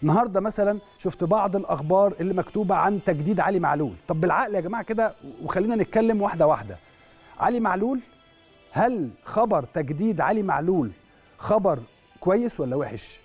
النهارده مثلا شفت بعض الاخبار اللي مكتوبه عن تجديد علي معلول طب بالعقل يا جماعه كده وخلينا نتكلم واحده واحده علي معلول هل خبر تجديد علي معلول خبر كويس ولا وحش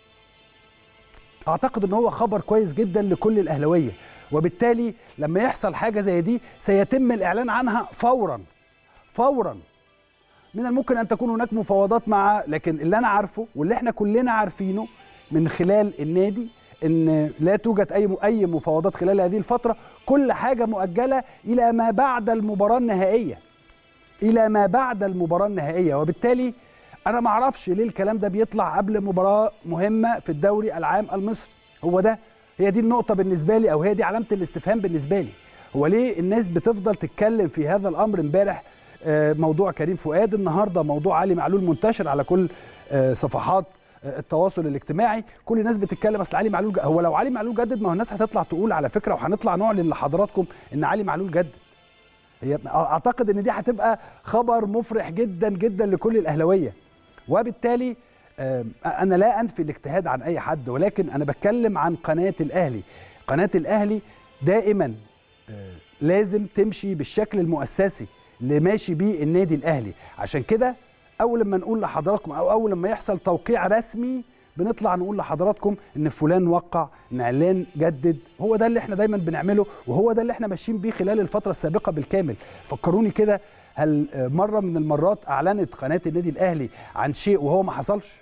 اعتقد ان هو خبر كويس جدا لكل الاهلاويه وبالتالي لما يحصل حاجه زي دي سيتم الاعلان عنها فورا فورا من الممكن ان تكون هناك مفاوضات مع لكن اللي انا عارفه واللي احنا كلنا عارفينه من خلال النادي ان لا توجد اي اي مفاوضات خلال هذه الفتره كل حاجه مؤجله الى ما بعد المباراه النهائيه الى ما بعد المباراه النهائيه وبالتالي انا ما اعرفش ليه الكلام ده بيطلع قبل مباراه مهمه في الدوري العام المصري هو ده هي دي النقطه بالنسبه لي او هي دي علامه الاستفهام بالنسبه لي هو ليه الناس بتفضل تتكلم في هذا الامر امبارح موضوع كريم فؤاد النهارده موضوع علي معلول منتشر على كل صفحات التواصل الاجتماعي كل الناس بتتكلم اصل علي معلول جدد. هو لو علي معلول جدد ما هو الناس هتطلع تقول على فكره وهنطلع نعلن لحضراتكم ان علي معلول جدد هي اعتقد ان دي هتبقى خبر مفرح جدا جدا لكل الاهلاويه وبالتالي انا لا انفي الاجتهاد عن اي حد ولكن انا بتكلم عن قناه الاهلي قناه الاهلي دائما لازم تمشي بالشكل المؤسسي اللي ماشي بيه النادي الاهلي عشان كده اول لما نقول لحضراتكم او اول لما يحصل توقيع رسمي بنطلع نقول لحضراتكم ان فلان وقع ان علان جدد هو ده اللي احنا دايما بنعمله وهو ده اللي احنا ماشيين بيه خلال الفتره السابقه بالكامل فكروني كده هل مره من المرات اعلنت قناه النادي الاهلي عن شيء وهو ما حصلش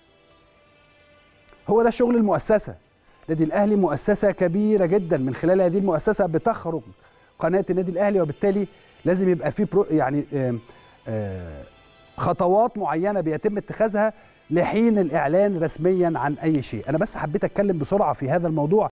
هو ده شغل المؤسسه النادي الاهلي مؤسسه كبيره جدا من خلال هذه المؤسسه بتخرج قناه النادي الاهلي وبالتالي لازم يبقى في برو يعني آآ آآ خطوات معينه بيتم اتخاذها لحين الاعلان رسميا عن اي شيء انا بس حبيت اتكلم بسرعه في هذا الموضوع